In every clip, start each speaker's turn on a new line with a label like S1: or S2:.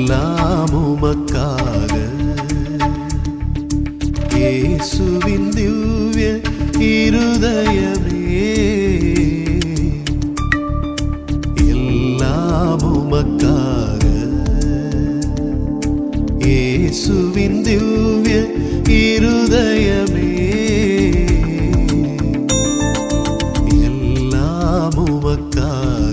S1: எல்லாம் உமக்காக இயேசுவின் திவ்ய இருதயமே எல்லாம் உமக்காக இயேசுவின் திவ்ய இருதயமே எல்லாம் உமக்காக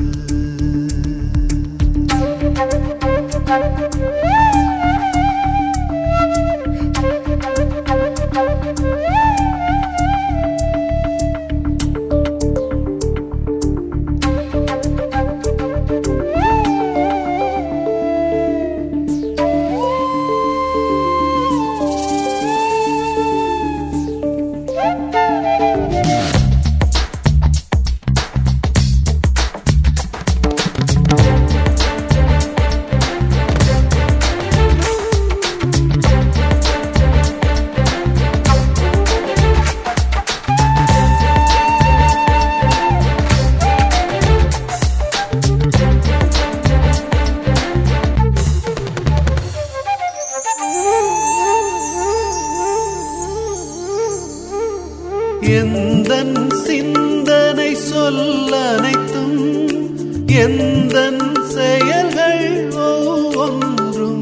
S1: எந்தன் சிந்தனை சொல்லனைத்தும் எந்தன் செயல்கள் ஒவ்வொன்றும்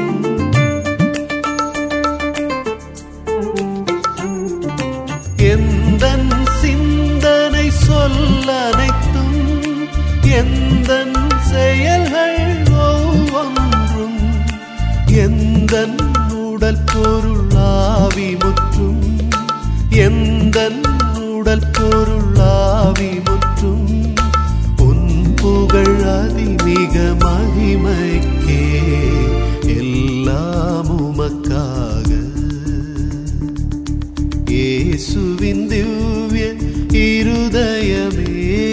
S1: எந்தன் சிந்தனை சொல்லனைத்தும் எந்தன் செயல்கள் ஒவ்வொன்றும் எந்தன் உடல் பொருள் ஆவி முற்றும் எந்தன் உடல் பொருள் ஆவி முற்றும் உன் புகழ் அதிமிக மகிமைக்கே எல்லாம் உமக்காக இயேசுவின் திவ்ய இருதயமே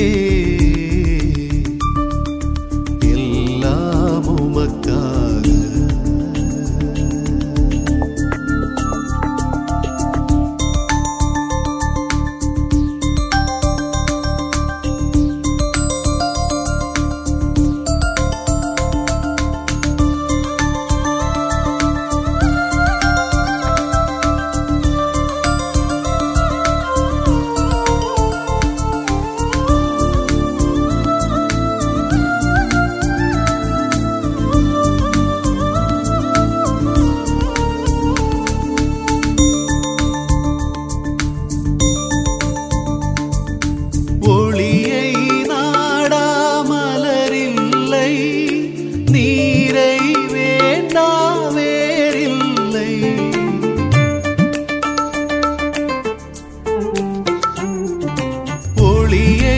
S1: எல்லாம் உமக்காக ஒளியை நாடாமலரில்லை நீரை வேண்டா வேறில்லை ஒளியை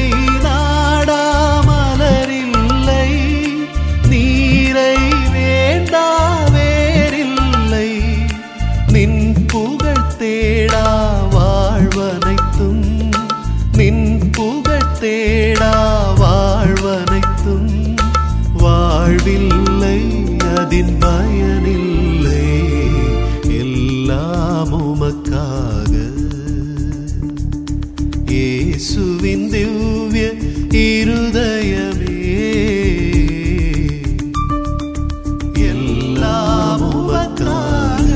S1: நாடாமலரில்லை நீரை வேண்டா வேறில்லை நின் புகழ் தேடா வாழ்வனைத்தும் நின் புகழ் தேடா வாழ்வனைத்தும் வாழ்வில்லை அதின் பயனில்லை எல்லாம் உமக்காக இயேசுவின் திவ்ய இருதயமே எல்லாம் உமக்காக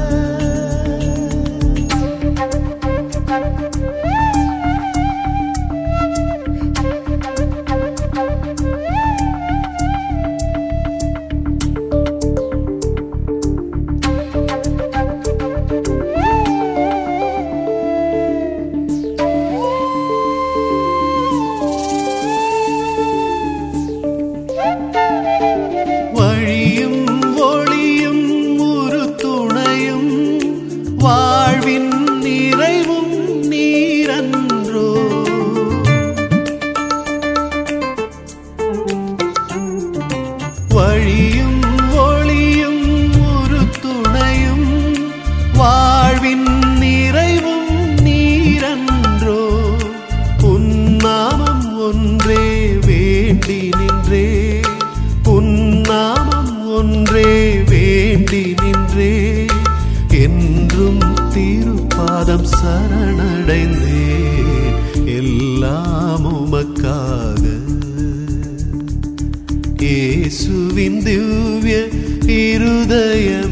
S1: வழியும் ஒளியும் ஒரு துணையும் வாழ்வின் நிறைவும் நீரன்றோ வழியும் ஒளியும் ஒரு துணையும் வாழ்வின் நிறைவும் நீரன்றோ உன்னாமம் ஒன்றே வேண்டி நின்றே உன்னாமம் ஒன்றே வேண்டி நின்றே என்றும் திருப்பாதம் சரணடைந்தேன் எல்லாம் உமக்காக இயேசுவின் திவ்ய இருதய